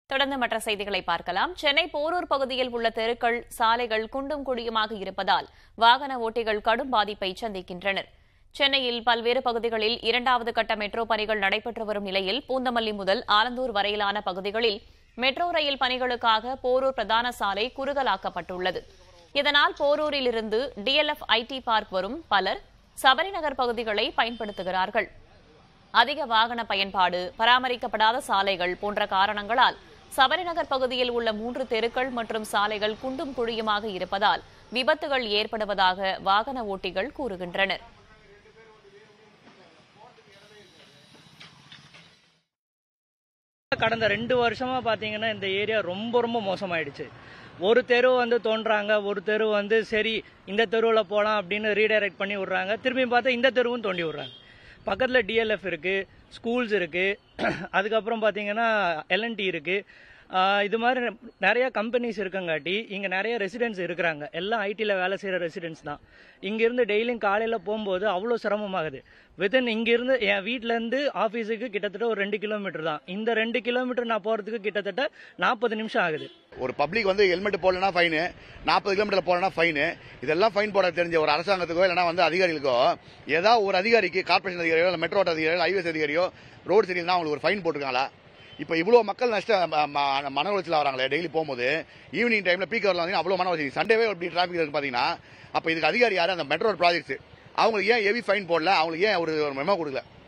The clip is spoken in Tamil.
தொடர்ந்து மற்ற செய்திகளை பார்க்கலாம் சென்னை போரூர் பகுதியில் உள்ள தெருக்கள் சாலைகள் குண்டும் குழியுமாக இருப்பதால் வாகன ஓட்டிகள் கடும் பாதிப்பை சந்திக்கின்றனர் சென்னையில் பல்வேறு பகுதிகளில் இரண்டாவது கட்ட மெட்ரோ பணிகள் நடைபெற்று வரும் நிலையில் பூந்தமல்லி முதல் ஆலந்தூர் வரையிலான பகுதிகளில் மெட்ரோ ரயில் பணிகளுக்காக போரூர் பிரதான சாலை குறுகலாக்கப்பட்டுள்ளது இதனால் போரூரிலிருந்து டிஎல்எஃப் ஐடி பார்க் வரும் பலர் சபரிநகர் பகுதிகளை பயன்படுத்துகிறார்கள் அதிக வாகன பயன்பாடு பராமரிக்கப்படாத சாலைகள் போன்ற காரணங்களால் சபரிநகர் பகுதியில் உள்ள மூன்று தெருக்கள் மற்றும் சாலைகள் குண்டும் குழியுமாக இருப்பதால் விபத்துகள் ஏற்படுவதாக வாகன ஓட்டிகள் கூறுகின்றனர் கடந்த ரெண்டு வருஷமா பாத்தீங்கன்னா இந்த ஏரியா ரொம்ப ரொம்ப மோசமாயிடுச்சு ஒரு தெரு வந்து தோன்றாங்க ஒரு தெரு வந்து சரி இந்த தெருவில் போகலாம் அப்படின்னு ரீடைரக்ட் பண்ணி விட்றாங்க திரும்பி பார்த்தா இந்த தெருவும் தோண்டி விட்றாங்க பக்கத்தில் டிஎல்எஃப் இருக்கு ஸ்கூல்ஸ் இருக்கு அதுக்கப்புறம் பார்த்தீங்கன்னா எல்என்டி இருக்கு ஆஹ் இது மாதிரி நிறைய கம்பெனிஸ் இருக்கங்காட்டி இங்கே நிறைய ரெசிடென்ட்ஸ் இருக்கிறாங்க எல்லாம் ஐடியில் வேலை செய்கிற ரெசிடென்ட்ஸ் தான் இங்கேருந்து டெய்லியும் காலையில் போகும்போது அவ்வளோ சிரமமாகுது வித்தின் இங்கேருந்து என் வீட்டிலேருந்து ஆஃபீஸுக்கு கிட்டத்தட்ட ஒரு ரெண்டு கிலோமீட்டர் தான் இந்த ரெண்டு கிலோமீட்டர் நான் போகிறதுக்கு கிட்டத்தட்ட நாற்பது நிமிஷம் ஆகுது ஒரு பப்ளிக் வந்து ஹெல்மெட் போடலனா ஃபைனு நாற்பது கிலோமீட்டர் போடலனா ஃபைனு இதெல்லாம் ஃபைன் போட தெரிஞ்ச ஒரு அரசாங்கத்துக்கோ இல்லைனா வந்து அதிகாரிகளுக்கோ ஏதாவது ஒரு அதிகாரிக்கு கார்பரேஷன் அதிகாரியோ இல்லை மெட்ரோ அதிகாரியோ ஹைவேஸ் அதிகாரியோ ரோடு சரியில்லைனா அவங்களுக்கு ஒரு ஃபைன் போட்டிருக்காங்களா இப்போ இவ்வளோ மக்கள் நஷ்ட ம- ம- மன உளைச்சல் வராங்களே டெய்லி போகும்போது ஈவினிங் டைமில் பீக் ஹவர்ல வந்து அவ்வளோ மன உளைச்சல் சண்டேவே அப்படி டிராஃபிக் இருக்கு பார்த்தீங்கன்னா அப்போ இதுக்கு அதிகாரி யார் அந்த மெட்ரோ ப்ராஜெக்ட்ஸ் அவங்களுக்கு ஏன் ஹெவி ஃபைன் போடல அவங்களுக்கு ஏன் ஒரு மெமோ கொடுக்கல